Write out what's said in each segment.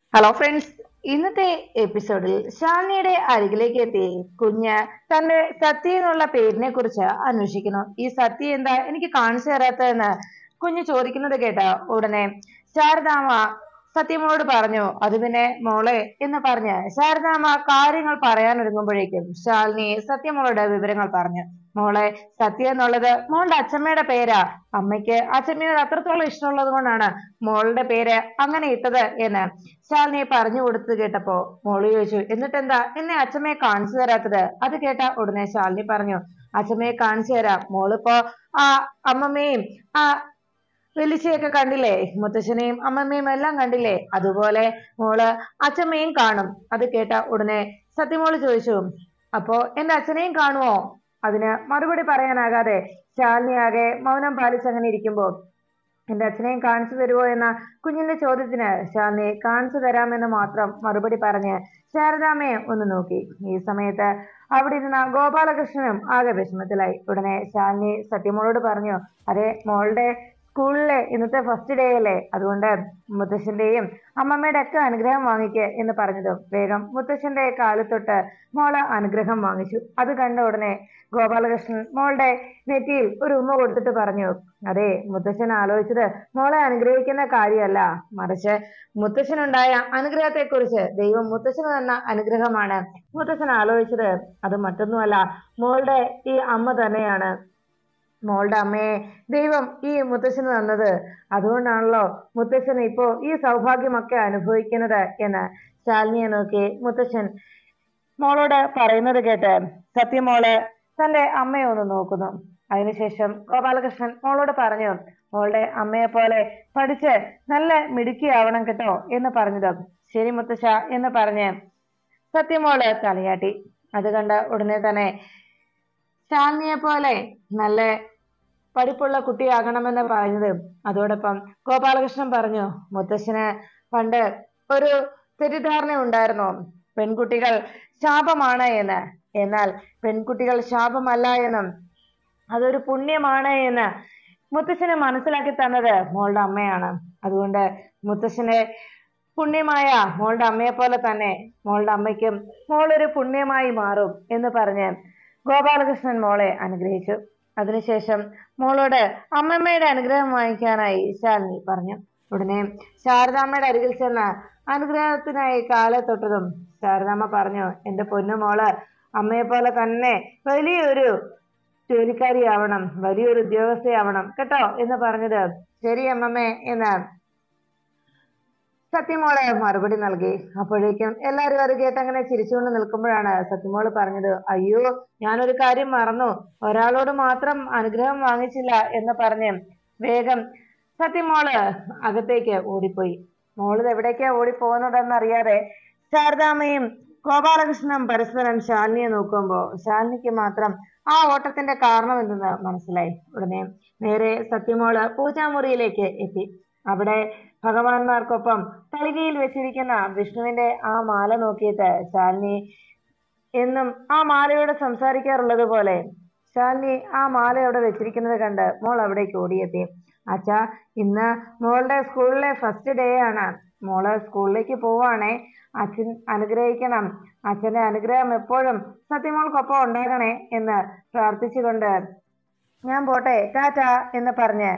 hello friends ഇന്നത്തെ എപ്പിസോഡിൽ ഷാനിയുടെ അരികിലേക്ക് എത്തി കുഞ്ഞ് തന്റെ സത്യ എന്നുള്ള പേരിനെ കുറിച്ച് അന്വേഷിക്കുന്നു ഈ സത്യ എന്താ എനിക്ക് കാണിച്ചു തരാത്തതെന്ന് കുഞ്ഞ് ചോദിക്കുന്നത് കേട്ട ഉടനെ ശാരദാമ്മ സത്യമോളോട് പറഞ്ഞു അത് പിന്നെ മോളെ എന്ന് പറഞ്ഞ് ശാരദാമ്മ കാര്യങ്ങൾ പറയാനൊരുങ്ങുമ്പോഴേക്കും ശാലിനി സത്യമോളോട് വിവരങ്ങൾ പറഞ്ഞു മോളെ സത്യ എന്നുള്ളത് മോളുടെ അച്ഛമ്മയുടെ പേരാ അമ്മയ്ക്ക് അച്ഛമ്മയോട് അത്രത്തോളം ഇഷ്ടമുള്ളത് കൊണ്ടാണ് മോളുടെ പേര് അങ്ങനെ ഇട്ടത് എന്ന് ശാലിനിയെ പറഞ്ഞു കൊടുത്തത് കേട്ടപ്പോ മോള് ചോദിച്ചു എന്നിട്ട് എന്താ എന്നെ അച്ഛമ്മയെ കാണിച്ചു തരാത്തത് അത് കേട്ട ഉടനെ ശാലിനി പറഞ്ഞു അച്ഛമ്മയെ കാണിച്ചു തരാം മോളിപ്പോ ആ അമ്മമ്മയും ആ വെലിച്ചയൊക്കെ കണ്ടില്ലേ മുത്തശ്ശനെയും അമ്മമ്മയും എല്ലാം കണ്ടില്ലേ അതുപോലെ മോള് അച്ഛമ്മയും കാണും അത് കേട്ട ഉടനെ സത്യമോള് ചോദിച്ചു അപ്പോ എന്റെ അച്ഛനെയും കാണുമോ അതിന് മറുപടി പറയാനാകാതെ ശാലിനി ആകെ മൗനം പാലിച്ചങ്ങനെ ഇരിക്കുമ്പോ എന്റെ അച്ഛനെയും കാണിച്ചു തരുമോ എന്ന കുഞ്ഞിന്റെ ചോദ്യത്തിന് ശാലിനി കാണിച്ചു തരാമെന്ന് മാത്രം മറുപടി പറഞ്ഞ് ശാരദാമ്മയെ ഒന്ന് നോക്കി ഈ സമയത്ത് അവിടെ ഇരുന്ന ഗോപാലകൃഷ്ണനും ആകെ വിഷമത്തിലായി ഉടനെ ശാലിനി സത്യമോളോട് പറഞ്ഞു അതെ മോളുടെ സ്കൂളിലെ ഇന്നത്തെ ഫസ്റ്റ് ഡേ അല്ലേ അതുകൊണ്ട് മുത്തശ്ശന്റെയും അമ്മമ്മയുടെ ഒക്കെ അനുഗ്രഹം വാങ്ങിക്ക് എന്ന് പറഞ്ഞതും വേഗം മുത്തശ്ശന്റെ കാലിൽ തൊട്ട് മോള് അനുഗ്രഹം വാങ്ങിച്ചു അത് കണ്ട ഉടനെ ഗോപാലകൃഷ്ണൻ മോളുടെ നെറ്റിയിൽ ഒരു ഉമ്മ കൊടുത്തിട്ട് പറഞ്ഞു അതെ മുത്തശ്ശൻ ആലോചിച്ചത് മോളെ അനുഗ്രഹിക്കുന്ന കാര്യമല്ല മറിച്ച് മുത്തശ്ശനുണ്ടായ അനുഗ്രഹത്തെക്കുറിച്ച് ദൈവം മുത്തശ്ശന് തന്ന അനുഗ്രഹമാണ് മുത്തശ്ശൻ ആലോചിച്ചത് അത് മറ്റൊന്നുമല്ല മോളുടെ ഈ അമ്മ തന്നെയാണ് മോളുടെ അമ്മയെ ദൈവം ഈ മുത്തശ്ശന് തന്നത് അതുകൊണ്ടാണല്ലോ മുത്തശ്ശൻ ഇപ്പോ ഈ സൗഭാഗ്യമൊക്കെ അനുഭവിക്കുന്നത് എന്ന് ശാലിനിയെ നോക്കി മുത്തശ്ശൻ മോളോട് പറയുന്നത് കേട്ട് സത്യമോള് തന്റെ അമ്മയെ ഒന്ന് നോക്കുന്നു അതിനുശേഷം ഗോപാലകൃഷ്ണൻ മോളോട് പറഞ്ഞു മോളുടെ അമ്മയെ പോലെ പഠിച്ച് നല്ല മിടുക്കിയാവണം കേട്ടോ എന്ന് പറഞ്ഞത് ശരി മുത്തശ്ശ എന്ന് പറഞ്ഞ് സത്യമോള് തലയാട്ടി അത് കണ്ട ഉടനെ തന്നെ ശാലിനിയെ പോലെ നല്ല പഠിപ്പുള്ള കുട്ടിയാകണമെന്ന് പറഞ്ഞത് അതോടൊപ്പം ഗോപാലകൃഷ്ണൻ പറഞ്ഞു മുത്തശ്ശന് പണ്ട് ഒരു തെറ്റിദ്ധാരണ ഉണ്ടായിരുന്നു പെൺകുട്ടികൾ ശാപമാണ് എന്ന് എന്നാൽ പെൺകുട്ടികൾ ശാപമല്ല എന്നും അതൊരു പുണ്യമാണ് എന്ന് മുത്തശ്ശനെ മനസ്സിലാക്കി തന്നത് മോളുടെ അമ്മയാണ് അതുകൊണ്ട് മുത്തശ്ശനെ പുണ്യമായ മോളുടെ അമ്മയെ പോലെ തന്നെ മോളുടെ അമ്മയ്ക്കും മോളൊരു പുണ്യമായി മാറും എന്ന് പറഞ്ഞ് ഗോപാലകൃഷ്ണൻ മോളെ അനുഗ്രഹിച്ചു അതിനുശേഷം മോളോട് അമ്മമ്മയുടെ അനുഗ്രഹം വാങ്ങിക്കാനായി ശാലിനി പറഞ്ഞു ഉടനെ ശാരദാമ്മയുടെ അരികിൽ ചെന്ന് അനുഗ്രഹത്തിനായി കാലെ തൊട്ടതും ശാരദാമ്മ പറഞ്ഞു എന്റെ പൊന്നു മോള് അമ്മയെ പോലെ തന്നെ വലിയൊരു ജോലിക്കാരിയാവണം വലിയൊരു ഉദ്യോഗസ്ഥയാവണം കേട്ടോ എന്ന് പറഞ്ഞത് ശരി അമ്മമ്മേ എന്ന് സത്യമോളെ മറുപടി നൽകി അപ്പോഴേക്കും എല്ലാവരും അത് കേട്ട് അങ്ങനെ ചിരിച്ചുകൊണ്ട് നിൽക്കുമ്പോഴാണ് സത്യമോള് പറഞ്ഞത് അയ്യോ ഞാനൊരു കാര്യം മറന്നു ഒരാളോട് മാത്രം അനുഗ്രഹം വാങ്ങിച്ചില്ല എന്ന് പറഞ്ഞ് വേഗം സത്യമോള് അകത്തേക്ക് ഓടിപ്പോയി മോള് എവിടേക്കാ ഓടിപ്പോകുന്നതെന്ന് അറിയാതെ ശാരദാമ്മയും ഗോപാലകൃഷ്ണനും പരസ്പരം ശാലിനിയെ നോക്കുമ്പോ ശാലിനിക്ക് മാത്രം ആ ഓട്ടത്തിന്റെ കാരണം എന്തെന്ന് മനസ്സിലായി ഉടനെ നേരെ സത്യമോള് പൂജാമുറിയിലേക്ക് എത്തി അവിടെ ഭഗവാന്മാർക്കൊപ്പം തളികയിൽ വെച്ചിരിക്കുന്ന വിഷ്ണുവിന്റെ ആ മാല നോക്കിയിട്ട് ശാലിനി എന്നും ആ മാലയോട് സംസാരിക്കാറുള്ളത് പോലെ ശാലിനി ആ മാല അവിടെ വെച്ചിരിക്കുന്നത് കണ്ട് മോൾ അവിടേക്ക് ഓടിയെത്തി അച്ഛാ ഇന്ന് മോളുടെ സ്കൂളിലെ ഫസ്റ്റ് ഡേ ആണ് മോള് സ്കൂളിലേക്ക് പോവാണേ അച്ഛൻ അനുഗ്രഹിക്കണം അച്ഛന്റെ അനുഗ്രഹം എപ്പോഴും സത്യമോൾക്കൊപ്പം ഉണ്ടാകണേ എന്ന് പ്രാർത്ഥിച്ചുകൊണ്ട് ഞാൻ പോട്ടെ ടാറ്റ എന്ന് പറഞ്ഞ്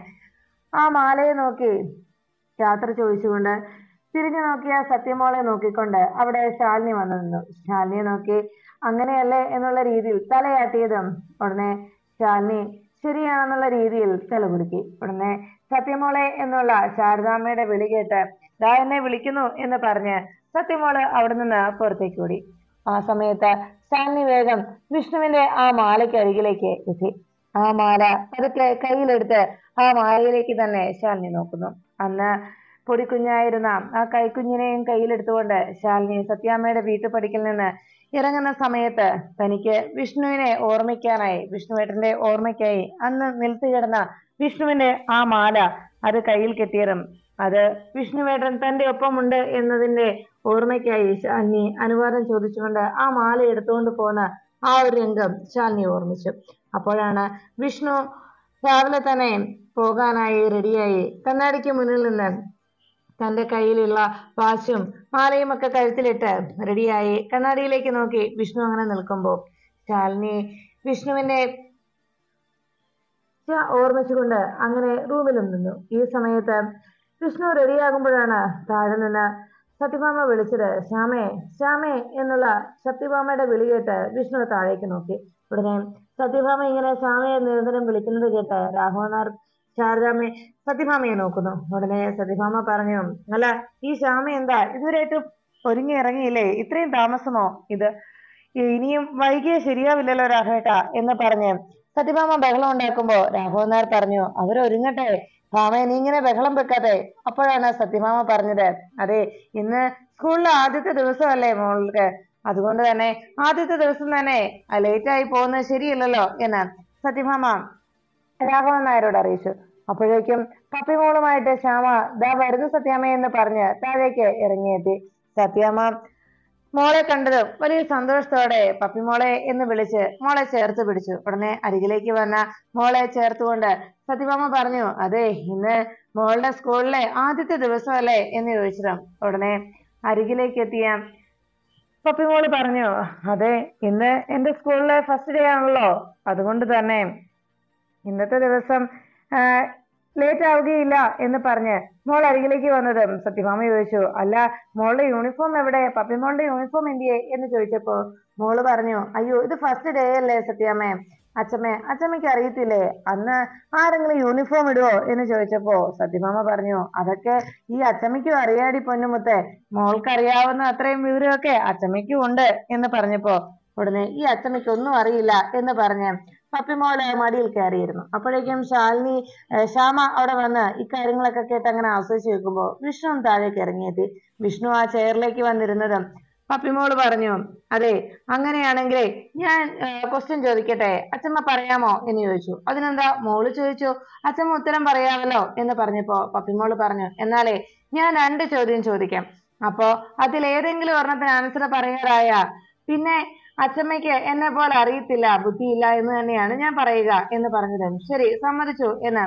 ആ മാലയെ നോക്കി യാത്ര ചോദിച്ചുകൊണ്ട് തിരിഞ്ഞു നോക്കിയ സത്യമോളെ നോക്കിക്കൊണ്ട് അവിടെ ശാലിനി വന്നു നിന്നു ശാലിനിയെ നോക്കി അങ്ങനെയല്ലേ എന്നുള്ള രീതിയിൽ തലയാട്ടിയതും ഉടനെ ശാലിനി ശരിയാണെന്നുള്ള രീതിയിൽ തലകുലുക്കി ഉടനെ സത്യമോളെ എന്നുള്ള ശാരദാമ്മയുടെ വിളി കേട്ട് ദാ എന്നെ വിളിക്കുന്നു എന്ന് പറഞ്ഞ് സത്യമോള് അവിടെ നിന്ന് പുറത്തേക്ക് ഓടി ആ സമയത്ത് ശാലിനി വേഗം വിഷ്ണുവിന്റെ ആ മാലയ്ക്ക് അരികിലേക്ക് എത്തി ആ മാല പതുക്കെ കയ്യിലെടുത്ത് ആ മാലയിലേക്ക് തന്നെ ശാലിനി നോക്കുന്നു അന്ന് പൊടിക്കുഞ്ഞായിരുന്ന ആ കൈക്കുഞ്ഞിനെയും കയ്യിലെടുത്തുകൊണ്ട് ശാലിനി സത്യാമ്മയുടെ വീട്ടുപടിക്കൽ നിന്ന് ഇറങ്ങുന്ന സമയത്ത് തനിക്ക് വിഷ്ണുവിനെ ഓർമ്മിക്കാനായി വിഷ്ണുവേട്ടന്റെ ഓർമ്മയ്ക്കായി അന്ന് നിലത്ത് കിടന്ന വിഷ്ണുവിന്റെ ആ മാല അത് കയ്യിൽ കെട്ടിയതും അത് വിഷ്ണുവേട്ടൻ തന്റെ ഒപ്പമുണ്ട് എന്നതിന്റെ ഓർമ്മയ്ക്കായി ശാലിനി അനുവാദം ചോദിച്ചുകൊണ്ട് ആ മാല എടുത്തുകൊണ്ട് പോകുന്ന ആ ഒരു രംഗം ശാലിനി ഓർമ്മിച്ചു അപ്പോഴാണ് വിഷ്ണു രാവിലെ തന്നെ പോകാനായി റെഡിയായി കണ്ണാടിക്ക് മുന്നിൽ നിന്ന് തന്റെ കയ്യിലുള്ള വാച്ചും മാലയും ഒക്കെ കഴുത്തിലിട്ട് റെഡിയായി കണ്ണാടിയിലേക്ക് നോക്കി വിഷ്ണു അങ്ങനെ നിൽക്കുമ്പോൾ ശാലിനി വിഷ്ണുവിന്റെ ച- ഓർമ്മിച്ചുകൊണ്ട് അങ്ങനെ റൂമിലും നിന്നു ഈ സമയത്ത് വിഷ്ണു റെഡിയാകുമ്പോഴാണ് താഴെ നിന്ന് സത്യഭാമ വിളിച്ചത് ശ്യാമേ ശ്യാമേ എന്നുള്ള സത്യഭാമയുടെ വിളി കേട്ട് വിഷ്ണു താഴേക്ക് നോക്കി ഉടനെ സത്യഭാമ ഇങ്ങനെ ശ്യാമയെ നിരന്തരം വിളിക്കുന്നത് കേട്ട് രാഘവനാർ ശാരദാമ്മയെ സത്യഭാമയെ നോക്കുന്നു ഉടനെ സത്യഭാമ പറഞ്ഞു അല്ല ഈ ശ്യാമ എന്താ ഇതുവരെയായിട്ടും ഒരുങ്ങി ഇറങ്ങിയില്ലേ ഇത്രയും താമസമോ ഇത് ഇനിയും വൈകിയ ശരിയാവില്ലല്ലോ രാഘവേട്ട എന്ന് പറഞ്ഞ് സത്യഭാമ ബഹളം ഉണ്ടാക്കുമ്പോ രാഘവൻ നായർ പറഞ്ഞു അവരൊരുങ്ങട്ടെ ഭാമ നീ ഇങ്ങനെ ബഹളം വെക്കാതെ അപ്പോഴാണ് സത്യഭാമ പറഞ്ഞത് അതെ ഇന്ന് സ്കൂളിലെ ആദ്യത്തെ ദിവസമല്ലേ മോൾക്ക് അതുകൊണ്ട് തന്നെ ആദ്യത്തെ ദിവസം തന്നെ ലേറ്റ് ആയി പോകുന്നത് ശരിയല്ലല്ലോ എന്ന് സത്യഭാമ രാഘവൻ നായരോട് അറിയിച്ചു അപ്പോഴേക്കും പപ്പിമോളുമായിട്ട് ശ്യാമ ദാ വരുന്നു സത്യാമ്മ എന്ന് പറഞ്ഞ് താഴേക്ക് ഇറങ്ങിയെത്തി സത്യാമ്മ മോളെ കണ്ടതും വലിയ സന്തോഷത്തോടെ പപ്പിമോളെ എന്ന് വിളിച്ച് മോളെ ചേർത്ത് പിടിച്ചു ഉടനെ അരികിലേക്ക് വന്ന മോളെ ചേർത്തുകൊണ്ട് സത്യഭാമ പറഞ്ഞു അതെ ഇന്ന് മോളുടെ സ്കൂളിലെ ആദ്യത്തെ ദിവസമല്ലേ എന്ന് ചോദിച്ചതും ഉടനെ അരികിലേക്ക് എത്തിയ പപ്പിമോള് പറഞ്ഞു അതെ ഇന്ന് എന്റെ സ്കൂളിലെ ഫസ്റ്റ് ഡേ ആണല്ലോ അതുകൊണ്ട് തന്നെ ഇന്നത്തെ ദിവസം ലേറ്റ് ആവുകയില്ല എന്ന് പറഞ്ഞ് മോൾ അരികിലേക്ക് വന്നതും സത്യഭാമ ചോദിച്ചു അല്ല മോളുടെ യൂണിഫോം എവിടെ പപ്പിമോളുടെ യൂണിഫോം എന്തിയെ എന്ന് ചോദിച്ചപ്പോ മോള് പറഞ്ഞു അയ്യോ ഇത് ഫസ്റ്റ് ഡേ അല്ലേ സത്യാമ്മേ അച്ഛമ്മേ അച്ഛമ്മയ്ക്ക് അറിയത്തില്ലേ അന്ന് ആരെങ്കിലും യൂണിഫോം ഇടുവോ എന്ന് ചോദിച്ചപ്പോ സത്യഭാമ പറഞ്ഞു അതൊക്കെ ഈ അച്ഛമ്മയ്ക്കും അറിയാടി പൊന്നുമുത്തെ മോൾക്കറിയാവുന്ന അത്രയും വിവരമൊക്കെ അച്ഛമ്മയ്ക്കും ഉണ്ട് എന്ന് പറഞ്ഞപ്പോ ഉടനെ ഈ അച്ഛമ്മയ്ക്ക് ഒന്നും അറിയില്ല എന്ന് പറഞ്ഞ് പപ്പിമോള് മടിയിൽ കയറിയിരുന്നു അപ്പോഴേക്കും ശാലിനി ഏഹ് ശ്യാമ അവിടെ വന്ന് ഇക്കാര്യങ്ങളൊക്കെ കേട്ട് അങ്ങനെ ആസ്വദിച്ച് നിൽക്കുമ്പോൾ വിഷ്ണു താഴേക്ക് ഇറങ്ങിയെത്തി വിഷ്ണു ആ ചെയറിലേക്ക് വന്നിരുന്നതും പപ്പിമോള് പറഞ്ഞു അതെ അങ്ങനെയാണെങ്കിലേ ഞാൻ ക്വസ്റ്റ്യൻ ചോദിക്കട്ടെ അച്ഛമ്മ പറയാമോ എന്ന് ചോദിച്ചു അതിനെന്താ മോള് ചോദിച്ചു അച്ഛമ്മ ഉത്തരം പറയാമല്ലോ എന്ന് പറഞ്ഞപ്പോ പപ്പിമോള് പറഞ്ഞു എന്നാലേ ഞാൻ രണ്ട് ചോദ്യം ചോദിക്കാം അപ്പോ അതിൽ ഏതെങ്കിലും ഒരെണ്ണത്തിന് ആൻസർ പറയാറായ പിന്നെ അച്ഛമ്മയ്ക്ക് എന്നെ പോലെ അറിയത്തില്ല ബുദ്ധിയില്ല എന്ന് തന്നെയാണ് ഞാൻ പറയുക എന്ന് പറഞ്ഞത് ശരി സമ്മതിച്ചു എന്ന്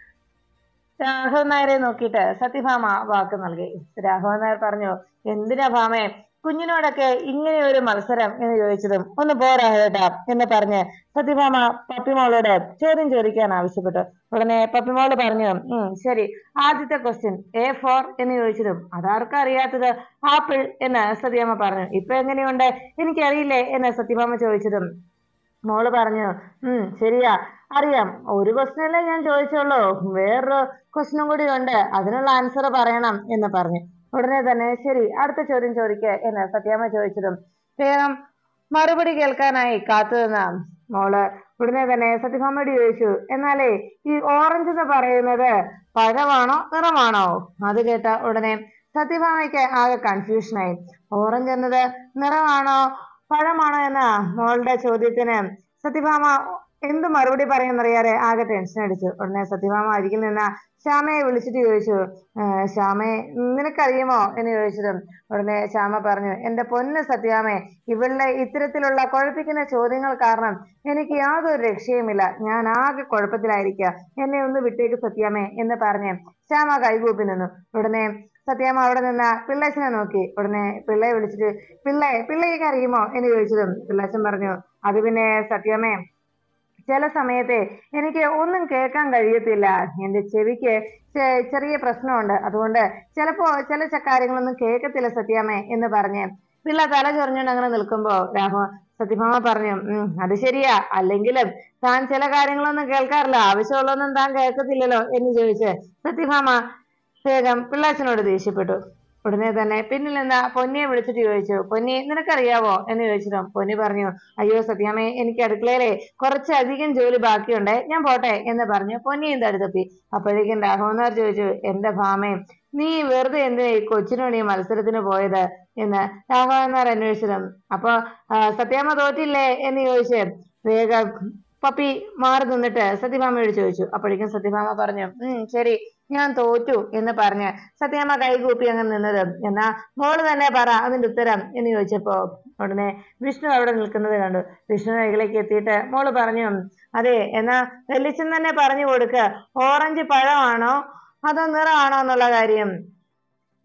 രാഘവൻ നായരെ നോക്കിയിട്ട് സത്യഭാമ വാക്ക് നൽകി രാഘവൻ നായർ പറഞ്ഞു എന്തിനാ ഭാമേ കുഞ്ഞിനോടൊക്കെ ഇങ്ങനെ ഒരു മത്സരം എന്ന് ചോദിച്ചതും ഒന്ന് പോരാ കേട്ടാ എന്ന് പറഞ്ഞ് സത്യഭാമ പപ്പിമോളോട് ചോദ്യം ചോദിക്കാൻ ആവശ്യപ്പെട്ടു ഉടനെ പപ്പിമോള് പറഞ്ഞു ഉം ശരി ആദ്യത്തെ ക്വസ്റ്റ്യൻ എ ഫോർ എന്ന് ചോദിച്ചതും അതാർക്കും അറിയാത്തത് ആപ്പിൾ എന്ന് സത്യഭാമ പറഞ്ഞു ഇപ്പൊ എങ്ങനെയുണ്ട് എനിക്കറിയില്ലേ എന്ന് സത്യഭാമ ചോദിച്ചതും മോള് പറഞ്ഞു ഉം ശരിയാ അറിയാം ഒരു ക്വസ്റ്റ്യൻ അല്ലേ ഞാൻ ചോദിച്ചോളൂ വേറൊരു ക്വസ്റ്റ്യനും കൂടി ഉണ്ട് അതിനുള്ള ആൻസർ പറയണം എന്ന് പറഞ്ഞു ഉടനെ തന്നെ ശരി അടുത്ത ചോദ്യം ചോദിക്കുക എന്ന് സത്യാമ്മ ചോദിച്ചതും വേഗം മറുപടി കേൾക്കാനായി കാത്തുനിന്ന മോള് ഉടനെ തന്നെ സത്യഭാമയോട് ചോദിച്ചു എന്നാലേ ഈ ഓറഞ്ച് എന്ന് പറയുന്നത് പഴമാണോ നിറമാണോ അത് കേട്ട ഉടനെ സത്യഭാമയ്ക്ക് ആകെ കൺഫ്യൂഷനായി ഓറഞ്ച് എന്നത് നിറമാണോ പഴമാണോ എന്ന മോളുടെ ചോദ്യത്തിന് സത്യഭാമ എന്ത് മറുപടി പറയുമെന്നറിയാതെ ആകെ ടെൻഷൻ അടിച്ചു ഉടനെ സത്യഭാമ അരികിൽ നിന്ന ശ്യാമയെ വിളിച്ചിട്ട് ചോദിച്ചു "ഏർ ശ്യാമേ നിനക്കറിയുമോ എന്ന് ചോദിച്ചതും ഉടനെ ശ്യാമ പറഞ്ഞു എന്റെ പൊന്ന് സത്യാമേ ഇവളുടെ ഇത്തരത്തിലുള്ള കുഴപ്പിക്കുന്ന ചോദ്യങ്ങൾ കാരണം എനിക്ക് യാതൊരു രക്ഷയുമില്ല ഞാൻ ആകെ കുഴപ്പത്തിലായിരിക്കുക എന്നെ ഒന്ന് വിട്ടേക്ക് സത്യാമേ എന്ന് പറഞ്ഞ് ശ്യാമ കൈകൂപ്പി നിന്നു ഉടനെ സത്യാമ്മ അവിടെ നിന്ന് പിള്ളേച്ചനെ നോക്കി ഉടനെ പിള്ളയെ വിളിച്ചിട്ട് പിള്ളേ പിള്ളയ്ക്ക് അറിയുമോ എന്ന് ചോദിച്ചതും പിള്ളേച്ചൻ പറഞ്ഞു അത് പിന്നെ സത്യാമ്മേ ചില സമയത്തെ എനിക്ക് ഒന്നും കേൾക്കാൻ കഴിയത്തില്ല എന്റെ ചെവിക്ക് ചെ- ചെറിയ പ്രശ്നമുണ്ട് അതുകൊണ്ട് ചിലപ്പോ ചില ച- കാര്യങ്ങളൊന്നും കേൾക്കത്തില്ല സത്യാമ്മേ എന്ന് പറഞ്ഞ് പിള്ള തല ചൊറിഞ്ഞുകൊണ്ട് അങ്ങനെ നിൽക്കുമ്പോ രാഘവ സത്യഭാമ പറഞ്ഞു ഉം അത് ശരിയാ അല്ലെങ്കിലും താൻ ചില കാര്യങ്ങളൊന്നും കേൾക്കാറില്ല ആവശ്യമുള്ളതൊന്നും താൻ കേൾക്കത്തില്ലല്ലോ എന്ന് ചോദിച്ച് സത്യഭാമ വേഗം പിള്ളാച്ചനോട് ദേഷ്യപ്പെട്ടു ഉടനെ തന്നെ പിന്നിൽ നിന്ന് പൊന്നിയെ വിളിച്ചിട്ട് ചോദിച്ചു പൊന്നി നിനക്കറിയാവോ എന്ന് ചോദിച്ചിട്ടും പൊന്നി പറഞ്ഞു അയ്യോ സത്യാമ്മേ എനിക്ക് അടുക്കളയിലെ കുറച്ചധികം ജോലി ബാക്കിയുണ്ട് ഞാൻ പോട്ടെ എന്ന് പറഞ്ഞു പൊന്നിയും തടുത്തപ്പി അപ്പോഴേക്കും രാഘവനാർ ചോദിച്ചു എന്റെ ഭാമേ നീ വെറുതെ എന്തിനാ ഈ കൊച്ചിനോട് ഈ മത്സരത്തിന് പോയത് എന്ന് രാഘവനാർ അന്വേഷിച്ചതും അപ്പൊ ആ, സത്യാമ്മ തോറ്റില്ലേ എന്ന് ചോദിച്ച് വേഗം പപ്പി മാറി നിന്നിട്ട് സത്യഭാമയോട് ചോദിച്ചു അപ്പോഴേക്കും സത്യഭാമ പറഞ്ഞു ഉം ശരി ഞാൻ തോറ്റു എന്ന് പറഞ്ഞ് സത്യാമ്മ കൈകൂപ്പി അങ്ങ് നിന്നത് എന്നാ മോള് തന്നെ പറ അതിന്റെ ഉത്തരം എന്ന് ചോദിച്ചപ്പോ ഉടനെ വിഷ്ണു അവിടെ നിൽക്കുന്നത് കണ്ടു വിഷ്ണു അരികിലേക്ക് എത്തിയിട്ട് മോള് പറഞ്ഞു അതെ എന്നാ വെല്ലിച്ചൻ തന്നെ പറഞ്ഞു കൊടുക്ക ഓറഞ്ച് പഴമാണോ അതോ നിറമാണോ എന്നുള്ള കാര്യം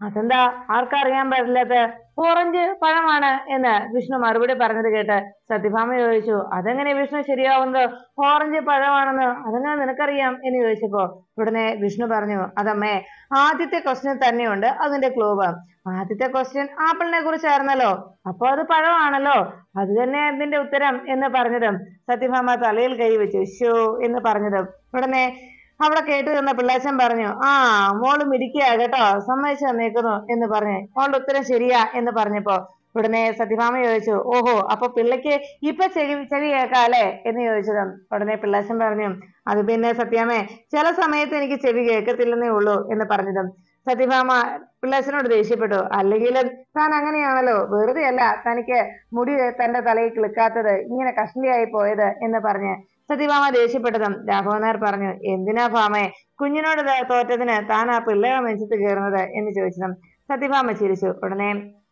അതെന്താ ആർക്കറിയാൻ പാടില്ലാത്ത ഓറഞ്ച് പഴമാണ് എന്ന് വിഷ്ണു മറുപടി പറഞ്ഞത് കേട്ട് സത്യഭാമ ചോദിച്ചു അതെങ്ങനെ വിഷ്ണു ശരിയാവുന്നത് ഓറഞ്ച് പഴമാണെന്ന് അതെങ്ങനെ നിനക്കറിയാം എന്ന് ചോദിച്ചപ്പോ ഉടനെ വിഷ്ണു പറഞ്ഞു അതമ്മേ ആദ്യത്തെ ക്വസ്റ്റ്യൻ തന്നെയുണ്ട് അതിന്റെ ക്ലൂവ് ആദ്യത്തെ ക്വസ്റ്റ്യൻ ആപ്പിളിനെ കുറിച്ചായിരുന്നല്ലോ അപ്പൊ അത് പഴമാണല്ലോ അത് തന്നെ അതിന്റെ ഉത്തരം എന്ന് പറഞ്ഞതും സത്യഭാമ തലയിൽ കൈവച്ചു ഷോ എന്ന് പറഞ്ഞതും ഉടനെ അവിടെ കേട്ടു നിന്ന പിള്ളാച്ചൻ പറഞ്ഞു ആ മോള് മിടിക്കുക കേട്ടോ സമ്മതിച്ചു തന്നേക്കുന്നു എന്ന് പറഞ്ഞു മോളുടെ ഉത്തരം ശരിയാ എന്ന് പറഞ്ഞപ്പോ ഉടനെ സത്യഭാമ ചോദിച്ചു ഓഹോ അപ്പൊ പിള്ളയ്ക്ക് ഇപ്പൊ ചെവി ചെവി കേൾക്കാം അല്ലേ എന്ന് ചോദിച്ചതും ഉടനെ പിള്ളാച്ചൻ പറഞ്ഞു അത് പിന്നെ സത്യാമേ ചില സമയത്ത് എനിക്ക് ചെവി കേൾക്കത്തില്ലെന്നേ ഉള്ളൂ എന്ന് പറഞ്ഞതും സത്യഭാമ പിള്ളാച്ചനോട് ദേഷ്യപ്പെട്ടു അല്ലെങ്കിലും താൻ അങ്ങനെയാണല്ലോ വെറുതെ അല്ല തനിക്ക് മുടി തന്റെ തലയിൽ കിളുക്കാത്തത് ഇങ്ങനെ കഷ്ണിയായി പോയത് എന്ന് പറഞ്ഞ് സത്യഭാമ ദേഷ്യപ്പെട്ടതും രാഘവൻ നായർ പറഞ്ഞു എന്തിനാ ഭാമേ കുഞ്ഞിനോട് ദേ തോറ്റതിന് താൻ ആ പിള്ളേരെ നെഞ്ചത്ത് കയറുന്നത് എന്ന് ചോദിച്ചതും സത്യഭാമ ചിരിച്ചു ഉടനെ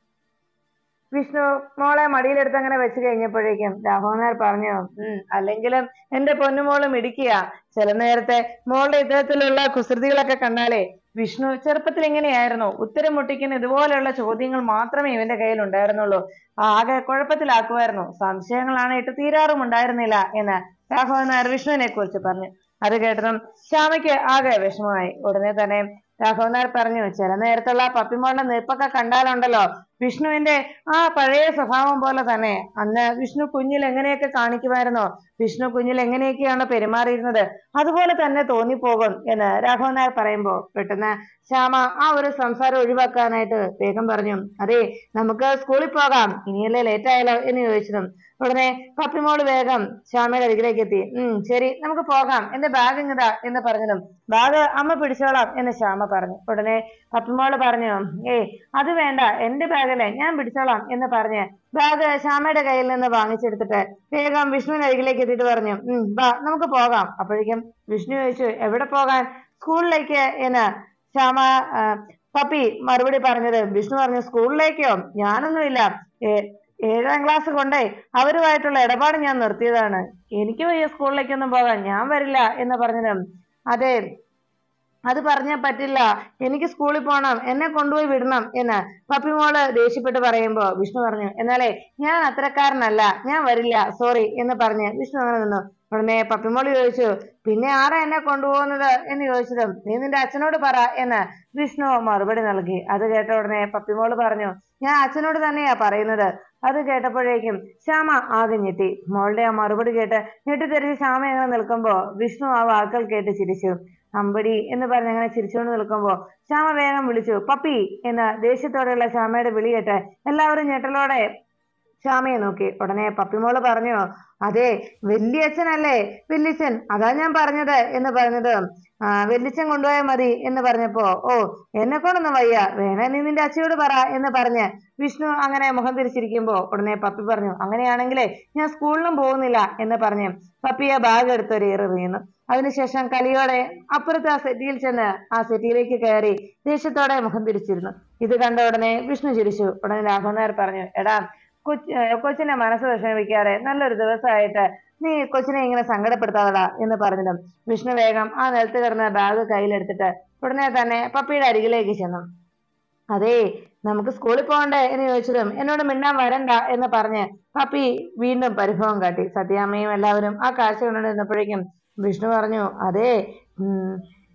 വിഷ്ണു മോളെ മടിയിലെടുത്ത് അങ്ങനെ വെച്ച് കഴിഞ്ഞപ്പോഴേക്കും രാഘവൻ നായർ പറഞ്ഞു ഉം അല്ലെങ്കിലും എന്റെ പൊന്നുമോള് മിടിക്കുക ചില നേരത്തെ മോളുടെ ഇത്തരത്തിലുള്ള കുസൃതികളൊക്കെ കണ്ടാലേ വിഷ്ണു ചെറുപ്പത്തിൽ ഇങ്ങനെയായിരുന്നു ഉത്തരം മുട്ടിക്കുന്ന ഇതുപോലെയുള്ള ചോദ്യങ്ങൾ മാത്രമേ ഇവന്റെ കയ്യിൽ ഉണ്ടായിരുന്നുള്ളൂ ആകെ കുഴപ്പത്തിലാക്കുമായിരുന്നു സംശയങ്ങളാണ് ഇട്ട് തീരാറും ഉണ്ടായിരുന്നില്ല എന്ന് രാഘവൻ നായർ വിഷ്ണുവിനെ കുറിച്ച് പറഞ്ഞു അത് കേട്ടതും ശ്യാമയ്ക്ക് ആകെ വിഷമമായി ഉടനെ തന്നെ രാഘവൻ നായർ പറഞ്ഞു ചില നേരത്തുള്ള പപ്പിമോളുടെ നിൽപ്പൊക്കെ കണ്ടാലുണ്ടല്ലോ വിഷ്ണുവിന്റെ ആ പഴയ സ്വഭാവം പോലെ തന്നെ അന്ന് വിഷ്ണു കുഞ്ഞിൽ എങ്ങനെയൊക്കെ കാണിക്കുമായിരുന്നോ വിഷ്ണു കുഞ്ഞിൽ എങ്ങനെയൊക്കെയാണ് പെരുമാറിയിരുന്നത് അതുപോലെ തന്നെ തോന്നിപ്പോകും എന്ന് രാഘവൻ നായർ പറയുമ്പോ പെട്ടെന്ന് ശ്യാമ ആ ഒരു സംസാരം ഒഴിവാക്കാനായിട്ട് വേഗം പറഞ്ഞു അതെ നമുക്ക് സ്കൂളിൽ പോകാം ഇനിയല്ലേ ലേറ്റ് ആയാലോ എന്ന് ചോദിച്ചതും ഉടനെ പപ്പിമോള് വേഗം ശ്യാമയുടെ അരികിലേക്ക് എത്തി ഉം ശരി നമുക്ക് പോകാം എന്റെ ബാഗ് ഇങ്ങതാ എന്ന് പറഞ്ഞതും ബാഗ് അമ്മ പിടിച്ചോളാം എന്ന് ശ്യാമ പറഞ്ഞു ഉടനെ പപ്പിമോള് പറഞ്ഞു ഏയ് അത് വേണ്ട എന്റെ ബാഗല്ലേ ഞാൻ പിടിച്ചോളാം എന്ന് പറഞ്ഞ് ബാഗ് ശ്യാമയുടെ കയ്യിൽ നിന്ന് വാങ്ങിച്ചെടുത്തിട്ട് വേഗം വിഷ്ണുവിന്റെ അരികിലേക്ക് എത്തിയിട്ട് പറഞ്ഞു ഉം വാ നമുക്ക് പോകാം അപ്പോഴേക്കും വിഷ്ണു ചോദിച്ചു എവിടെ പോകാൻ സ്കൂളിലേക്ക് എന്ന് ശ്യാമ ആ, പപ്പി മറുപടി പറഞ്ഞത് വിഷ്ണു പറഞ്ഞു സ്കൂളിലേക്കോ ഞാനൊന്നുമില്ല ഏ ഏഴാം ക്ലാസ് കൊണ്ടേ അവരുമായിട്ടുള്ള ഇടപാട് ഞാൻ നിർത്തിയതാണ് എനിക്ക് വയ്യ സ്കൂളിലേക്കൊന്നും പോകാൻ ഞാൻ വരില്ല എന്ന് പറഞ്ഞത് അതെ അത് പറഞ്ഞാ പറ്റില്ല എനിക്ക് സ്കൂളിൽ പോകണം എന്നെ കൊണ്ടുപോയി വിടണം എന്ന് പപ്പിമോള് ദേഷ്യപ്പെട്ട് പറയുമ്പോ വിഷ്ണു പറഞ്ഞു എന്നാലേ ഞാൻ അത്തരക്കാരനല്ല ഞാൻ വരില്ല സോറി എന്ന് പറഞ്ഞ് വിഷ്ണു അങ്ങനെ നിന്നു ഉടനെ പപ്പിമോള് ചോദിച്ചു പിന്നെ ആരാ എന്നെ കൊണ്ടുപോകുന്നത് എന്ന് ചോദിച്ചതും നീ നിന്റെ അച്ഛനോട് പറ എന്ന് വിഷ്ണു മറുപടി നൽകി അത് കേട്ട ഉടനെ പപ്പിമോള് പറഞ്ഞു ഞാൻ അച്ഛനോട് തന്നെയാ പറയുന്നത് അത് കേട്ടപ്പോഴേക്കും ശ്യാമ ആകെ ഞെട്ടി മോളുടെ ആ മറുപടി കേട്ട് ഞെട്ടിത്തെറിച്ച് ശ്യാമ അങ്ങനെ നിൽക്കുമ്പോ വിഷ്ണു ആ വാക്കുകൾ കേട്ട് ചിരിച്ചു അമ്പടി എന്ന് പറഞ്ഞ് അങ്ങനെ ചിരിച്ചുകൊണ്ട് നിൽക്കുമ്പോ ശ്യാമ വേഗം വിളിച്ചു പപ്പി എന്ന് ദേഷ്യത്തോടെയുള്ള ശ്യാമയുടെ വിളി കേട്ട് എല്ലാവരും ഞെട്ടലോടെ ശ്യാമയെ നോക്കി ഉടനെ പപ്പിമോള് പറഞ്ഞു അതെ വല്യച്ഛനല്ലേ വല്യച്ഛൻ അതാ ഞാൻ പറഞ്ഞത് എന്ന് പറഞ്ഞത് ആ വല്യച്ഛൻ കൊണ്ടുപോയാൽ മതി എന്ന് പറഞ്ഞപ്പോ ഓ എന്നെ കൊണ്ടൊന്നും വയ്യ വേണേ നീ നിന്റെ അച്ഛയോട് പറ എന്ന് പറഞ്ഞ് വിഷ്ണു അങ്ങനെ മുഖം തിരിച്ചിരിക്കുമ്പോ ഉടനെ പപ്പി പറഞ്ഞു അങ്ങനെയാണെങ്കിലേ ഞാൻ സ്കൂളിലും പോകുന്നില്ല എന്ന് പറഞ്ഞ് പപ്പിയെ ബാഗ് എടുത്തൊരു എറിയുന്നു അതിനുശേഷം കലിയോടെ അപ്പുറത്തെ ആ സെറ്റിയിൽ ചെന്ന് ആ സെറ്റിയിലേക്ക് കയറി ദേഷ്യത്തോടെ മുഖം തിരിച്ചിരുന്നു ഇത് കണ്ട ഉടനെ വിഷ്ണു ചിരിച്ചു ഉടനെ രാഘവൻ നായർ പറഞ്ഞു എടാ കൊച്ച് ഏർ കൊച്ചിന്റെ മനസ്സ് വിഷമിപ്പിക്കാതെ നല്ലൊരു ദിവസമായിട്ട് നീ കൊച്ചിനെ ഇങ്ങനെ സങ്കടപ്പെടുത്താതെടാ എന്ന് പറഞ്ഞതും വിഷ്ണു വേഗം ആ നിലത്ത് കിടന്ന ബാഗ് കയ്യിലെടുത്തിട്ട് ഉടനെ തന്നെ പപ്പിയുടെ അരികിലേക്ക് ചെന്നു അതേ നമുക്ക് സ്കൂളിൽ പോകണ്ടേ എന്ന് ചോദിച്ചതും എന്നോട് മിണ്ടാൻ വരണ്ട എന്ന് പറഞ്ഞ് പപ്പി വീണ്ടും പരിഭവം കാട്ടി സത്യാമ്മയും എല്ലാവരും ആ കാഴ്ച കണ്ടുകൊണ്ടിരുന്നപ്പോഴേക്കും വിഷ്ണു പറഞ്ഞു അതേ ഉം,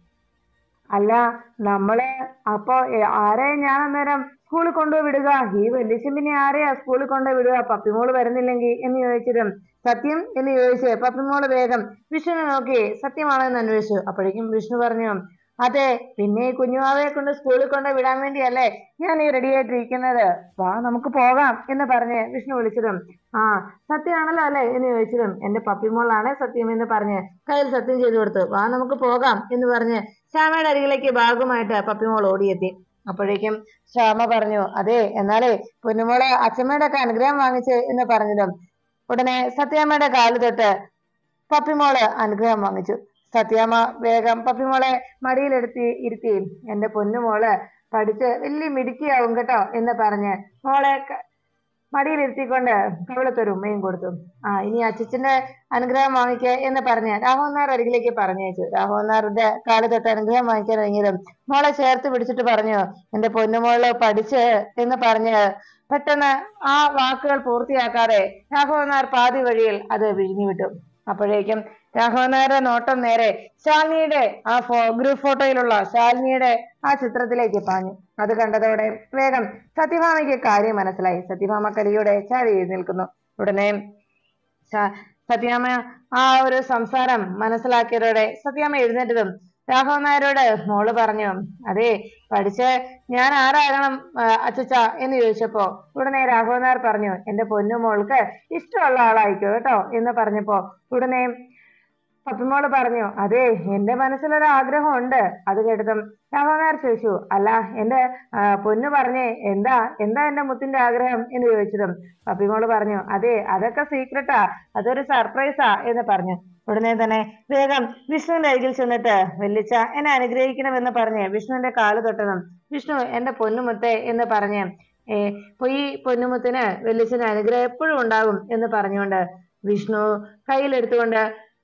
അല്ല നമ്മളെ അപ്പൊ എ- ആരെ ഞാൻ അന്നേരം സ്കൂളിൽ കൊണ്ടുപോയി വിടുക ഈ വല്യച്ഛൻ പിന്നെ ആരെയാ സ്കൂളിൽ കൊണ്ടുപോയി വിടുക പപ്പിമോള് വരുന്നില്ലെങ്കിൽ എന്ന് ചോദിച്ചതും സത്യം എന്ന് ചോദിച്ച് പപ്പിമോള് വേഗം വിഷ്ണുവിനെ നോക്കി സത്യമാണോ എന്ന് അന്വേഷിച്ചു അപ്പോഴേക്കും വിഷ്ണു പറഞ്ഞു അതെ പിന്നെ ഈ കുഞ്ഞുമാവയെ കൊണ്ട് സ്കൂളിൽ കൊണ്ട് വിടാൻ വേണ്ടിയല്ലേ ഞാൻ ഈ റെഡി ആയിട്ടിരിക്കുന്നത് വാ നമുക്ക് പോകാം എന്ന് പറഞ്ഞ് വിഷ്ണു വിളിച്ചതും ആ സത്യമാണല്ലോ അല്ലേ എന്ന് ചോദിച്ചതും എന്റെ പപ്പിമോളാണ് സത്യം എന്ന് പറഞ്ഞ് കയ്യിൽ സത്യം ചെയ്തു കൊടുത്തു വാ നമുക്ക് പോകാം എന്ന് പറഞ്ഞ് ശ്യാമയുടെ അരികിലേക്ക് ബാഗുമായിട്ട് പപ്പിമോൾ ഓടിയെത്തി അപ്പോഴേക്കും ശ്യാമ പറഞ്ഞു അതെ എന്നാലേ പൊന്നുമോളെ അച്ഛമ്മയുടെ ഒക്കെ അനുഗ്രഹം വാങ്ങിച്ച് എന്ന് പറഞ്ഞതും ഉടനെ സത്യാമ്മയുടെ കാല് തൊട്ട് പപ്പിമോള് അനുഗ്രഹം വാങ്ങിച്ചു സത്യാമ്മ വേഗം പപ്പിമോളെ മടിയിലെടുത്തി ഇരുത്തി എന്റെ പൊന്നുമോള് പഠിച്ച് വലിയ മിടുക്കിയാവും കേട്ടോ എന്ന് പറഞ്ഞ് മോളെ ക- മടിയിലിരുത്തിക്കൊണ്ട് കവിളത്തൊരു ഉമ്മയും കൊടുത്തു ആ ഇനി അച്ഛച്ചന്റെ അനുഗ്രഹം വാങ്ങിക്ക എന്ന് പറഞ്ഞ് രാഘവൻ നായർ അരികിലേക്ക് പറഞ്ഞയച്ചു രാഘവൻ നായരുടെ കാല് തൊട്ട് അനുഗ്രഹം വാങ്ങിക്കാൻ ഇറങ്ങിയതും മോളെ ചേർത്ത് പിടിച്ചിട്ട് പറഞ്ഞു എന്റെ പൊന്നുമോള് പഠിച്ച് എന്ന് പറഞ്ഞ് പെട്ടെന്ന് ആ വാക്കുകൾ പൂർത്തിയാക്കാതെ രാഘവൻ നായർ പാതി വഴിയിൽ അത് വിഴുങ്ങിവിട്ടു അപ്പോഴേക്കും രാഘവൻ നായരുടെ നോട്ടം നേരെ ശാലിനിയുടെ ആ ഫോ ഗ്രൂപ്പ് ഫോട്ടോയിലുള്ള ശാലിനിയുടെ ആ ചിത്രത്തിലേക്ക് പാഞ്ഞു അത് കണ്ടതോടെ വേഗം സത്യഭാമയ്ക്ക് കാര്യം മനസ്സിലായി സത്യഭാമ കലിയുടെ ചാടി എഴുന്നേൽക്കുന്നു ഉടനെ ശ- സത്യാമ്മ ആ ഒരു സംസാരം മനസ്സിലാക്കിയതോടെ സത്യാമ്മ എഴുന്നേറ്റതും രാഘവൻ നായരോട് മോള് പറഞ്ഞു അതെ പഠിച്ച് ഞാൻ ആരാകണം ആ, അച്ചച്ച എന്ന് ചോദിച്ചപ്പോ ഉടനെ രാഘവൻ നായർ പറഞ്ഞു എന്റെ പൊന്നു മോൾക്ക് ഇഷ്ടമുള്ള ആളായിക്കോ കേട്ടോ എന്ന് പറഞ്ഞപ്പോ ഉടനെ പത്തുമോള് പറഞ്ഞു അതെ എന്റെ മനസ്സിലൊരു ആഗ്രഹമുണ്ട് അത് കേട്ടതും രാഘവൻ നായർ ചോദിച്ചു അല്ല എന്റെ ആ, പൊന്നു പറഞ്ഞേ എന്താ എന്താ എന്റെ മുത്തിന്റെ ആഗ്രഹം എന്ന് ചോദിച്ചതും പപ്പിമോള് പറഞ്ഞു അതെ അതൊക്കെ സീക്രട്ടാ അതൊരു സർപ്രൈസാ എന്ന് പറഞ്ഞു ഉടനെ തന്നെ വേഗം വിഷ്ണുവിന്റെ അരികിൽ ചെന്നിട്ട് വെല്ലിച്ച എന്നെ അനുഗ്രഹിക്കണമെന്ന് പറഞ്ഞ് വിഷ്ണുവിന്റെ കാല് തൊട്ടതും വിഷ്ണു എന്റെ പൊന്നുമുത്തെ എന്ന് പറഞ്ഞ് ഏ പൊയ് പൊന്നുമുത്തിന് വെല്ലിച്ചന് അനുഗ്രഹം എപ്പോഴും ഉണ്ടാകും എന്ന് പറഞ്ഞുകൊണ്ട് വിഷ്ണു കയ്യിലെടുത്തുകൊണ്ട്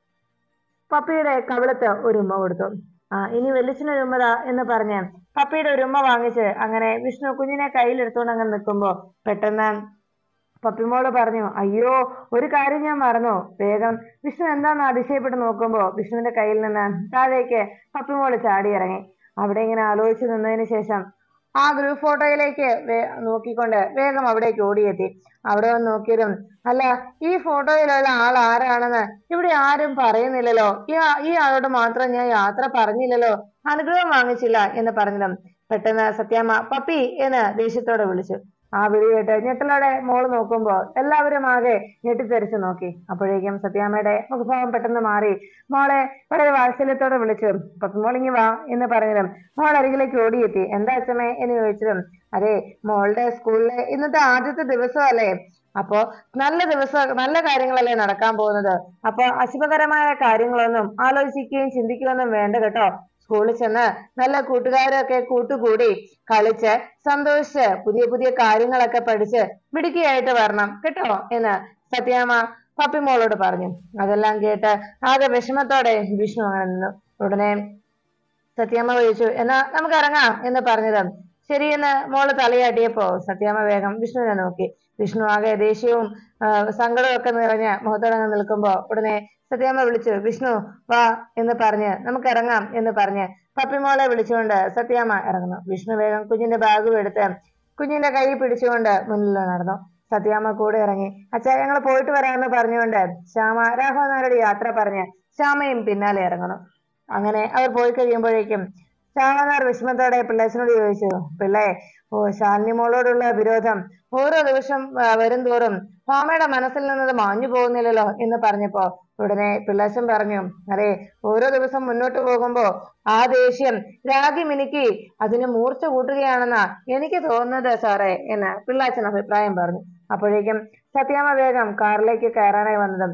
പപ്പിയുടെ കവിളത്ത് ഒരു ഉമ്മ കൊടുത്തു ആ ഇനി വെല്ലിച്ചിന് ഒരു ഉമ്മതാ എന്ന് പറഞ്ഞ് പപ്പിയുടെ ഒരു ഉമ്മ വാങ്ങിച്ച് അങ്ങനെ വിഷ്ണു കുഞ്ഞിനെ കയ്യിലെടുത്തുകൊണ്ട് അങ്ങനെ നിൽക്കുമ്പോ പെട്ടെന്ന് പപ്പിമോള് പറഞ്ഞു അയ്യോ ഒരു കാര്യം ഞാൻ മറന്നു വേഗം വിഷ്ണു എന്താന്ന് അതിശയപ്പെട്ട് നോക്കുമ്പോ വിഷ്ണുവിന്റെ കയ്യിൽ നിന്ന് താഴേക്ക് പപ്പിമോള് ചാടി ഇറങ്ങി അവിടെ ഇങ്ങനെ ആലോചിച്ച് നിന്നതിന് ശേഷം ആ ഗ്രൂപ്പ് ഫോട്ടോയിലേക്ക് വേ- നോക്കിക്കൊണ്ട് വേഗം അവിടേക്ക് ഓടിയെത്തി അവിടെ വന്ന് നോക്കിയതും അല്ല ഈ ഫോട്ടോയിലുള്ള ആൾ ആരാണെന്ന് ഇവിടെ ആരും പറയുന്നില്ലല്ലോ ഈ ആ- ഈ ആളോട് മാത്രം ഞാൻ യാത്ര പറഞ്ഞില്ലല്ലോ അനുഗ്രഹം വാങ്ങിച്ചില്ല എന്ന് പറഞ്ഞതും പെട്ടെന്ന് സത്യാമ്മ പപ്പി എന്ന് ദേഷ്യത്തോടെ വിളിച്ചു ആ വിളി കേട്ട് ഞെട്ടലോടെ മോള് നോക്കുമ്പോ എല്ലാവരും ആകെ ഞെട്ടിത്തെറിച്ചു നോക്കി അപ്പോഴേക്കും സത്യാമ്മയുടെ മുഖഭാവം പെട്ടെന്ന് മാറി മോളെ വളരെ വാത്സല്യത്തോടെ വിളിച്ചു പപ്പിമോളിങ്ങി വാ എന്ന് പറഞ്ഞതും മോൾ അരികിലേക്ക് ഓടിയെത്തി എന്താ അച്ഛമ്മേ എന്ന് ചോദിച്ചതും അതെ മോളുടെ സ്കൂളിലെ ഇന്നത്തെ ആദ്യത്തെ ദിവസമല്ലേ അപ്പോ നല്ല ദിവസം നല്ല കാര്യങ്ങളല്ലേ നടക്കാൻ പോകുന്നത് അപ്പൊ അശുഭകരമായ കാര്യങ്ങളൊന്നും ആലോചിക്കുകയും ചിന്തിക്കുകയൊന്നും വേണ്ട കേട്ടോ സ്കൂളിൽ ചെന്ന് നല്ല കൂട്ടുകാരൊക്കെ കൂട്ടുകൂടി കളിച്ച് സന്തോഷിച്ച് പുതിയ പുതിയ കാര്യങ്ങളൊക്കെ പഠിച്ച് മിടുക്കിയായിട്ട് വരണം കേട്ടോ എന്ന് സത്യാമ്മ പപ്പിമോളോട് പറഞ്ഞു അതെല്ലാം കേട്ട് ആകെ വിഷമത്തോടെ വിഷ്ണു അങ്ങനെ നിന്നു ഉടനെ സത്യാമ്മ ചോദിച്ചു എന്നാ നമുക്ക് ഇറങ്ങാം എന്ന് പറഞ്ഞത് ശരിയെന്ന് മോള് തലയാട്ടിയപ്പോ സത്യാമ്മ വേഗം വിഷ്ണുവിനെ നോക്കി വിഷ്ണു ആകെ ദേഷ്യവും ആ, സങ്കടവും ഒക്കെ നിറഞ്ഞ മുഖത്തോടങ്ങ് നിൽക്കുമ്പോ ഉടനെ സത്യാമ്മ വിളിച്ചു വിഷ്ണു വാ എന്ന് പറഞ്ഞ് നമുക്ക് ഇറങ്ങാം എന്ന് പറഞ്ഞ് പപ്പിമോളെ വിളിച്ചുകൊണ്ട് സത്യാമ്മ ഇറങ്ങുന്നു വിഷ്ണു വേഗം കുഞ്ഞിന്റെ ബാഗും എടുത്ത് കുഞ്ഞിന്റെ കൈ പിടിച്ചുകൊണ്ട് മുന്നിൽ നടന്നു സത്യാമ്മ കൂടെ ഇറങ്ങി അച്ഛാ ഞങ്ങൾ പോയിട്ട് വരാമെന്ന് പറഞ്ഞുകൊണ്ട് ശ്യാമ രാഘവൻ നായരുടെ യാത്ര പറഞ്ഞ് ശ്യാമയും പിന്നാലെ ഇറങ്ങുന്നു അങ്ങനെ അവർ പോയി കഴിയുമ്പോഴേക്കും ശ്യാമനാർ വിഷമത്തോടെ പിള്ളേച്ചനോട് ചോദിച്ചു പിള്ളേ ഓ ശാലിനി മോളോടുള്ള വിരോധം ഓരോ ദിവസം ആ, വരും തോറും ഭാമയുടെ മനസ്സിൽ നിന്നത് മാഞ്ഞു പോകുന്നില്ലല്ലോ എന്ന് പറഞ്ഞപ്പോ ഉടനെ പിള്ളേച്ചൻ പറഞ്ഞു അതെ ഓരോ ദിവസം മുന്നോട്ട് പോകുമ്പോ ആ ദേഷ്യം രാഗി മിനുക്കി അതിന് മൂർച്ച കൂട്ടുകയാണെന്നാ എനിക്ക് തോന്നുന്നത് സാറേ എന്ന് പിള്ളാച്ചൻ അഭിപ്രായം പറഞ്ഞു അപ്പോഴേക്കും സത്യാമ്മ വേഗം കാറിലേക്ക് കയറാനായി വന്നതും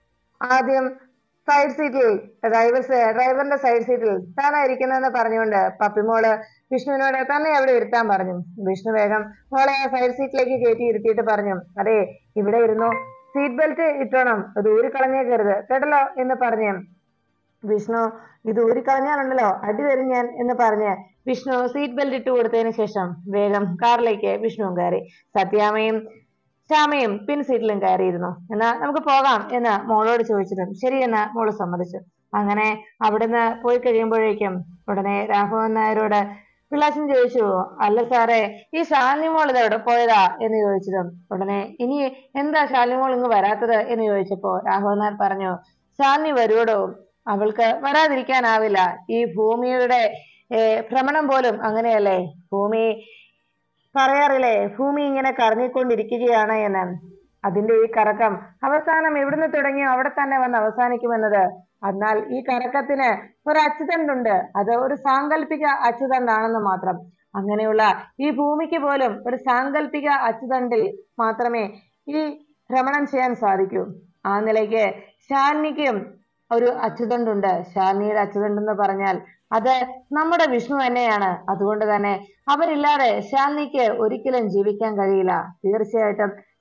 ആദ്യം സൈഡ് സീറ്റിൽ ഡ്രൈവർ ഡ്രൈവറിന്റെ സൈഡ് സീറ്റിൽ താനായിരിക്കുന്നതെന്ന് പറഞ്ഞുകൊണ്ട് പപ്പിമോള് വിഷ്ണുവിനോട് തന്നെ അവിടെ ഇരുത്താൻ പറഞ്ഞു വിഷ്ണു വേഗം മോളെ ആ സൈഡ് സീറ്റിലേക്ക് കയറ്റി ഇരുത്തിയിട്ട് പറഞ്ഞു അതെ ഇവിടെ ഇരുന്നു സീറ്റ് ബെൽറ്റ് ഇട്ടോണം അത് ഊരിക്കളഞ്ഞേക്കരുത് കേട്ടല്ലോ എന്ന് പറഞ്ഞു വിഷ്ണു ഇത് ഊരിക്കളഞ്ഞാലുണ്ടല്ലോ അടി തരും ഞാൻ എന്ന് പറഞ്ഞ് വിഷ്ണു സീറ്റ് ബെൽറ്റ് ഇട്ട് കൊടുത്തതിന് ശേഷം വേഗം കാറിലേക്ക് വിഷ്ണുവും കയറി സത്യാമ്മയും ശ്യാമയും പിൻ സീറ്റിലും കയറിയിരുന്നു എന്നാ നമുക്ക് പോകാം എന്ന് മോളോട് ചോദിച്ചതും ശരി എന്ന് മോള് സമ്മതിച്ചു അങ്ങനെ അവിടുന്ന് പോയി കഴിയുമ്പോഴേക്കും ഉടനെ രാഘവൻ നായരോട് പിള്ളാച്ചൻ ചോദിച്ചു അല്ല സാറേ ഈ ശാലിനി മോൾ ഇത് എവിടെ പോയതാ എന്ന് ചോദിച്ചതും ഉടനെ ഇനി എന്താ ശാലിനി മോൾ ഇങ്ങ് വരാത്തത് എന്ന് ചോദിച്ചപ്പോ രാഘവൻ നായർ പറഞ്ഞു ശാലിനി വരുവടോ അവൾക്ക് വരാതിരിക്കാനാവില്ല ഈ ഭൂമിയുടെ ഏർ ഭ്രമണം പോലും അങ്ങനെയല്ലേ ഭൂമി പറയാറില്ലേ ഭൂമി ഇങ്ങനെ കറങ്ങിക്കൊണ്ടിരിക്കുകയാണ് എന്ന് അതിന്റെ ഈ കറക്കം അവസാനം എവിടുന്ന് തുടങ്ങിയോ അവിടെ തന്നെ വന്ന് അവസാനിക്കുമെന്നത് എന്നാൽ ഈ കറക്കത്തിന് ഒരു അച്ചുതണ്ടുണ്ട് അത് ഒരു സാങ്കല്പിക അച്ചുതണ്ടാണെന്ന് മാത്രം അങ്ങനെയുള്ള ഈ ഭൂമിക്ക് പോലും ഒരു സാങ്കല്പിക അച്ചുതണ്ടിൽ മാത്രമേ ഈ ഭ്രമണം ചെയ്യാൻ സാധിക്കൂ ആ നിലയ്ക്ക് ശാലിനിക്കും ഒരു അച്ചുതണ്ടുണ്ട് ശാലിനിയുടെ അച്ചുതണ്ടെന്ന് പറഞ്ഞാൽ അത് നമ്മുടെ വിഷ്ണു തന്നെയാണ് അതുകൊണ്ട് തന്നെ അവരില്ലാതെ ശാലിനിക്ക് ഒരിക്കലും ജീവിക്കാൻ കഴിയില്ല തീർച്ചയായിട്ടും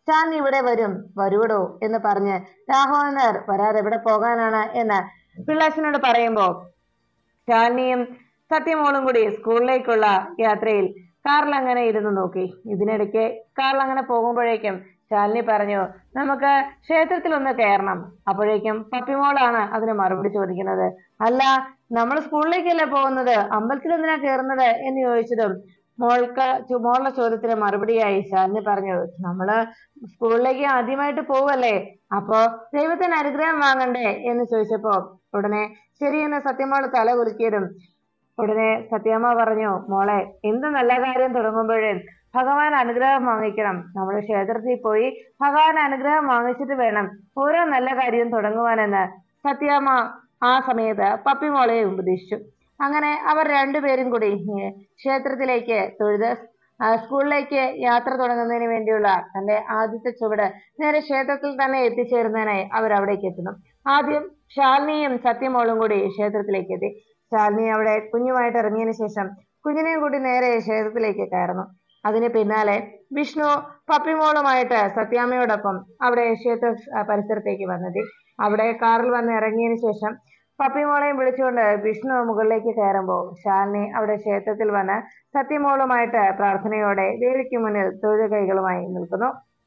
ശാലിനി ഇവിടെ വരും വരുവടോ എന്ന് പറഞ്ഞ് രാഘവൻ നായർ വരാതെ എവിടെ പോകാനാണ് എന്ന് പിള്ളാച്ചനോട് പറയുമ്പോ ശാലിനിയും സത്യമോളും കൂടി സ്കൂളിലേക്കുള്ള യാത്രയിൽ കാറിൽ അങ്ങനെ ഇരുന്ന് നോക്കി ഇതിനിടയ്ക്ക് കാറിൽ അങ്ങനെ പോകുമ്പോഴേക്കും ശാലിനി പറഞ്ഞു നമുക്ക് ക്ഷേത്രത്തിൽ ഒന്ന് കയറണം അപ്പോഴേക്കും പപ്പിമോളാണ് അതിന് മറുപടി ചോദിക്കുന്നത് അല്ല നമ്മൾ സ്കൂളിലേക്കല്ലേ പോകുന്നത് അമ്പലത്തിൽ എന്തിനാ കയറുന്നത് എന്ന് ചോദിച്ചതും മോൾക്ക് ചു- മോളുടെ ചോദ്യത്തിന് മറുപടിയായി ശാലിനി പറഞ്ഞു നമ്മള് സ്കൂളിലേക്ക് ആദ്യമായിട്ട് പോവല്ലേ അപ്പോ ദൈവത്തിന് അനുഗ്രഹം വാങ്ങണ്ടേ എന്ന് ചോദിച്ചപ്പോ ഉടനെ ശരിയെന്ന് സത്യമോള് തല കുലുക്കിയതും ഉടനെ സത്യമ്മ പറഞ്ഞു മോളെ എന്ത് നല്ല കാര്യം തുടങ്ങുമ്പോഴേ ഭഗവാൻ അനുഗ്രഹം വാങ്ങിക്കണം നമ്മൾ ക്ഷേത്രത്തിൽ പോയി ഭഗവാൻ അനുഗ്രഹം വാങ്ങിച്ചിട്ട് വേണം ഓരോ നല്ല കാര്യവും തുടങ്ങുവാനെന്ന് സത്യമ്മ ആ സമയത്ത് പപ്പിമോളെ ഉപദേശിച്ചു അങ്ങനെ അവർ രണ്ടുപേരും കൂടി ഏർ ക്ഷേത്രത്തിലേക്ക് തൊഴുത് ആ, സ്കൂളിലേക്ക് യാത്ര തുടങ്ങുന്നതിന് വേണ്ടിയുള്ള തന്റെ ആദ്യത്തെ ചുവട് നേരെ ക്ഷേത്രത്തിൽ തന്നെ എത്തിച്ചേരുന്നതിനായി അവർ അവിടേക്ക് എത്തുന്നു ആദ്യം ശാലിനിയും സത്യമോളും കൂടി ക്ഷേത്രത്തിലേക്ക് എത്തി ശാലിനി അവിടെ കുഞ്ഞുമായിട്ട് ഇറങ്ങിയതിനു ശേഷം കുഞ്ഞിനെയും കൂടി നേരെ ക്ഷേത്രത്തിലേക്ക് കയറുന്നു അതിന് പിന്നാലെ വിഷ്ണു പപ്പിമോളുമായിട്ട് സത്യാമ്മയോടൊപ്പം അവിടെ ക്ഷേത്ര ആ, പരിസരത്തേക്ക് വന്നെത്തി അവിടെ കാറിൽ വന്ന് ഇറങ്ങിയതിനു ശേഷം പപ്പിമോളെയും വിളിച്ചുകൊണ്ട് വിഷ്ണു മുകളിലേക്ക് കയറുമ്പോൾ ശാലിനി അവിടെ ക്ഷേത്രത്തിൽ വന്ന് സത്യമോളുമായിട്ട് പ്രാർത്ഥനയോടെ ദേവിക്ക് മുന്നിൽ തൊഴുകൈകളുമായി നിൽക്കുന്നു